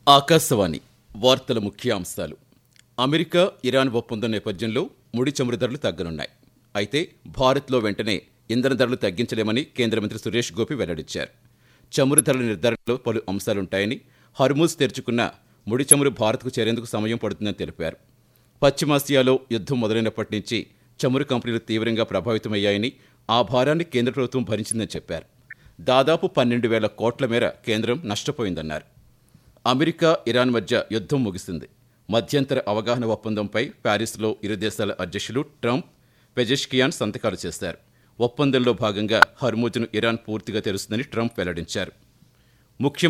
ఆకాశవాణి వార్తల ముఖ్యాంశాలు America Iran ఒప్పందం నేపథ్యంలో ముడి చమురు ధరలు తగ్గనున్నాయి అయితే భారత్లో వెంటనే ఇంధన ధరలు తగ్గించలేమని కేంద్ర మంత్రి సురేష్ గోపి వెల్లడించారు చమురు ధరల నిర్ధారణలో పలు అంశాలుంటాయని హర్మూజ్ తెరుచుకున్న ముడి చమురు భారత్కు చేరేందుకు సమయం పడుతుందని తెలిపారు పశ్చిమాసియాలో యుద్ధం మొదలైనప్పటి నుంచి చమురు కంపెనీలు తీవ్రంగా ప్రభావితమయ్యాయని ఆ భారాన్ని కేంద్ర ప్రభుత్వం భరించిందని చెప్పారు దాదాపు పన్నెండు వేల కోట్ల మేర కేంద్రం నష్టపోయిందన్నారు అమెరికా ఇరాన్ మధ్య యుద్ధం ముగిసింది మధ్యంతర అవగాహన ఒప్పందంపై ప్యారిస్లో ఇరు దేశాల అధ్యక్షులు ట్రంప్ పెజెష్కియాన్ సంతకాలు చేశారు ఒప్పందంలో భాగంగా హర్మూజ్ను ఇరాన్ పూర్తిగా తెరుస్తుందని ట్రంప్ వెల్లడించారు ముఖ్య